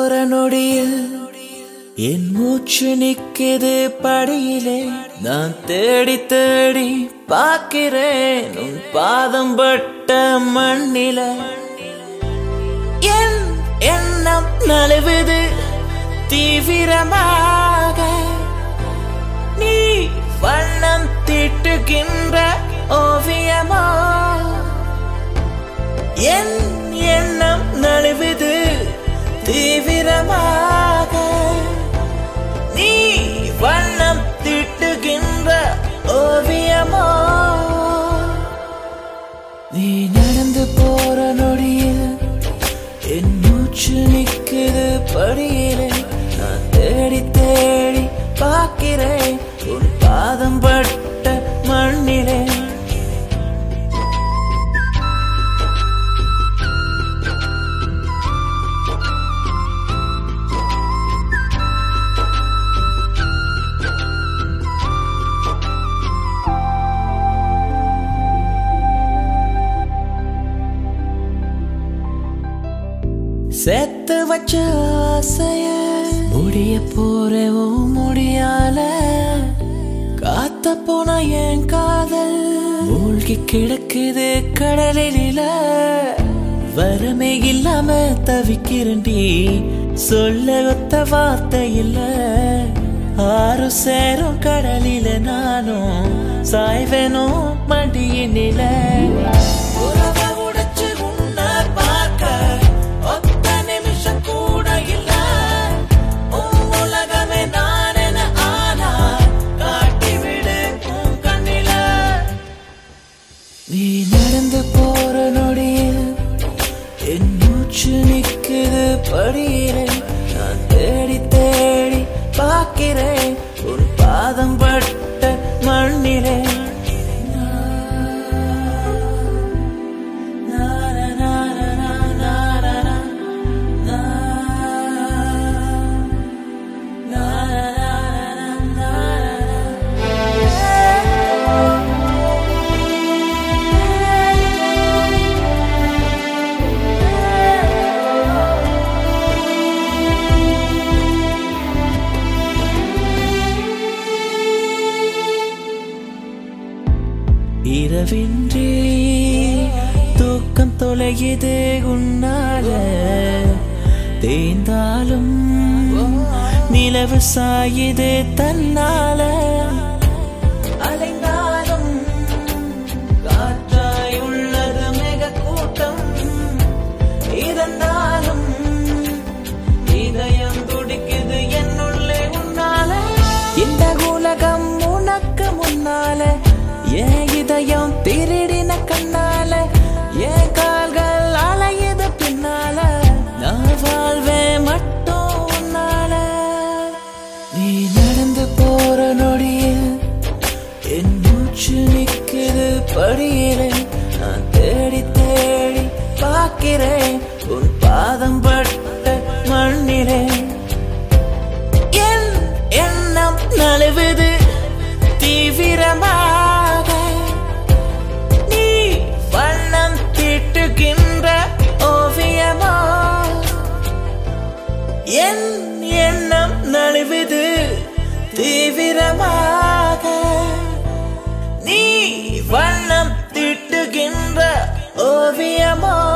போற நொடியில் என் மூச்சு நிக்குது படியிலே நான் தேடி தேடி பார்க்கிறேன் உன் பாதம் பட்ட மண்ணில என் எண்ணம் நழுவுது தீவிரமாக நீ வண்ணம் தீட்டுகின்ற ஓவியமா என் எண்ணம் நழுவுது தீவிரமாக நீ வண்ணம் தீட்டுகின்ற ஓவியமா நீ நடந்து போற நொடியில் என் மூச்சு நிக்குது படியிலே நான் தேடி தேடி பார்க்கிறேன் உன் பாதம் பட்ட மண்ணிலே சேர்த்து வச்ச ஆசைய முடிய போற உன் முடியால காத்த போன என் காதல் மூழ்கி கிடக்குது கடலில வரமே இல்லாம தவிக்கிறண்டி சொல்ல ஒத்த வார்த்தை இல்ல ஆறு சேரும் கடலில நானும் சாய்வேனும் மடியினில உறவை உடைச்சு உன்னை பார்க்க ஒத்த நிமிஷம் கூட இல்ல உன் உலகமே நான் என ஆனா காட்டிவிடு உன் கண்ணில நீ நடந்து போற நொடியில் என் மூச்சு நிக்குது படியிலே நான் தேடி தேடி பார்க்கிறேன் உன் பாதம் பட்ட மண்ணிலே இரவின்றி தூக்கம் தொலையுது உன்னால தேய்ந்தாலும் நிலவு சாயுது தன்னால அலைந்தாலும் காற்றாய் உள்ளது மிக கூட்டம் இருந்தாலும் இதயம் துடிக்குது என்னுள்ளே உன்னால இந்த உலகம் உனக்கு முன்னால என் இதயம் திருடின கண்ணால என் கால்கள் அலையுது பின்னால நான் வாழ்வேன் மட்டும் உன்னால நீ நடந்து போற நொடியில் என் மூச்சு நிக்குது படியிலே நான் தேடி தேடி பார்க்கிறேன் உன் பாதம் பட்ட மண்ணிலே என் எண்ணம் நழுவுது தீவிரமாக நீ வண்ணம் தீட்டுகின்ற ஓவியமா என் எண்ணம் நழுவுது தீவிரமாக நீ வண்ணம் தீட்டுகின்ற ஓவியமா